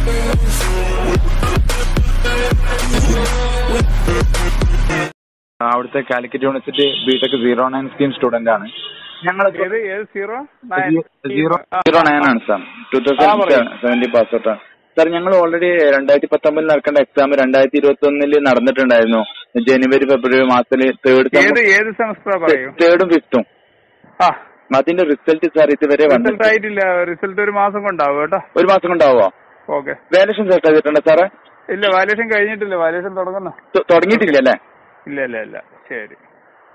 അവിടുത്തെ Calicut university BTech zero nine scheme student ആണ് ഞങ്ങൾ ഏത് ഏത് സീറോ സീറോ സീറോ നയൻ ആണ് sir two thousand seventy pass out ആണ് സാർ ഞങ്ങൾ ഓൾറെഡി രണ്ടായിരത്തി പത്തൊമ്പതിൽ നടക്കേണ്ട എക്സാം രണ്ടായിരത്തി ഇരുപത്തി ഒന്നില് നടന്നിട്ടുണ്ടായിരുന്നു ജനുവരി ഫെബ്രുവരി മാസത്തില് ഏത് തേർഡ് ഏത് സെമസ്റ്റർ പറയൂ തേർഡും ഫിഫ്ത്തും ആ അതിന്റെ റിസൾട്ട് സാർ ഇതുവരെ റിസൾട്ട് വന്നിട്ടില്ല ആയിട്ടില്ല റിസൾട്ട് ഒരു മാസം കൊണ്ടാവും കേട്ടോ ഒരു മാസം കൊണ്ടാവോ ഓക്കെ വാലേഷൻ സെറ്റ് ചെയ്തിട്ടുണ്ടോ സാറേ ഇല്ല വാലേഷൻ കഴിഞ്ഞിട്ടില്ല വാലേഷൻ തുടങ്ങുന്നു തൊ- തുടങ്ങിയിട്ടില്ല അല്ലേ ഇല്ല ഇല്ല ഇല്ല ശരി